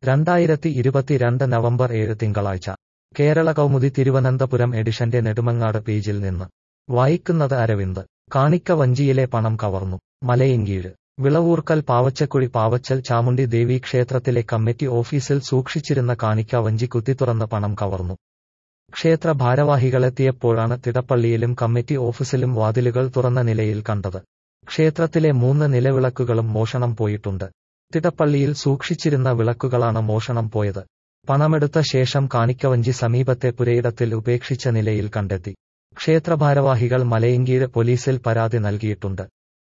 രണ്ടായിരത്തി ഇരുപത്തിരണ്ട് നവംബർ ഏഴ് തിങ്കളാഴ്ച കേരള കൗമുദി തിരുവനന്തപുരം എഡിഷന്റെ നെടുമങ്ങാട് പേജിൽ നിന്ന് വായിക്കുന്നത് അരവിന്ദ് കാണിക്ക വഞ്ചിയിലെ പണം കവർന്നു മലയങ്കീഴ് വിളവൂർക്കൽ പാവച്ചക്കുഴി പാവച്ചൽ ചാമുണ്ടി ദേവി ക്ഷേത്രത്തിലെ കമ്മിറ്റി ഓഫീസിൽ സൂക്ഷിച്ചിരുന്ന കാണിക്ക വഞ്ചി കുത്തിത്തുറന്ന് പണം കവർന്നു ക്ഷേത്ര ഭാരവാഹികളെത്തിയപ്പോഴാണ് തിടപ്പള്ളിയിലും കമ്മിറ്റി ഓഫീസിലും വാതിലുകൾ തുറന്ന നിലയിൽ കണ്ടത് ക്ഷേത്രത്തിലെ മൂന്ന് നിലവിളക്കുകളും മോഷണം പോയിട്ടുണ്ട് തിടപ്പള്ളിയിൽ സൂക്ഷിച്ചിരുന്ന വിളക്കുകളാണ് മോഷണം പോയത് പണമെടുത്ത ശേഷം കാണിക്കവഞ്ചി സമീപത്തെ പുരയിടത്തിൽ ഉപേക്ഷിച്ച നിലയിൽ കണ്ടെത്തി ക്ഷേത്രഭാരവാഹികൾ മലയങ്കീഴ് പോലീസിൽ പരാതി നൽകിയിട്ടുണ്ട്